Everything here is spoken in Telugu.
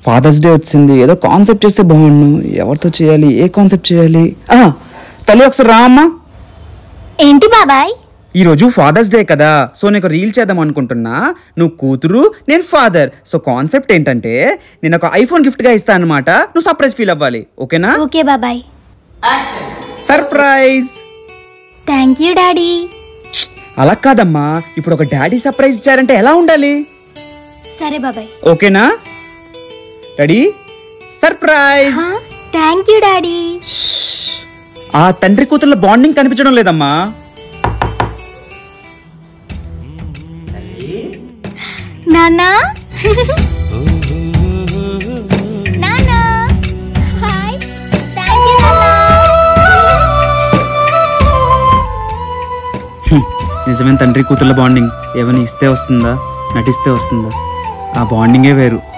ఫాదర్స్ డే వచ్చింది ఏదో కాన్సెప్ట్ చేస్తే బాగుండు ఎవరితో చేయాలి ఏ కాన్సెప్ట్ చేయాలి ఆ, తల్లి ఒకసారి రా అమ్మా ఏంటి బాబాయ్ ఈరోజు ఫాదర్స్ డే కదా సో నీకు రీల్ చేద్దాం అనుకుంటున్నా నువ్వు కూతురు నేను ఫాదర్ సో కాన్సెప్ట్ ఏంటంటే నేను ఒక ఐఫోన్ గిఫ్ట్ గా ఇస్తా అనమాట నువ్వు సర్ప్రైజ్ ఫీల్ అవ్వాలి ఓకేనా ఓకే బాబాయ్ సర్ప్రైజ్ థ్యాంక్ యూ డాడీ అలా కాదమ్మా ఇప్పుడు ఒక డాడీ సర్ప్రైజ్ ఇచ్చారంటే ఎలా ఉండాలి సరే బాబాయ్ ఓకేనా ready surprise thank you daddy ఆ తండ్రి కూతుర్ల బాండింగ్ కనిపించడం లేదమ్మా నాన్నా నాన్నా హాయ్ థ్యాంక్ యూ హ్మ్, నిజమైన తండ్రి కూతుర్ల బాండింగ్ ఏమైనా ఇస్తే వస్తుందా నటిస్తే వస్తుందా ఆ బాండింగే వేరు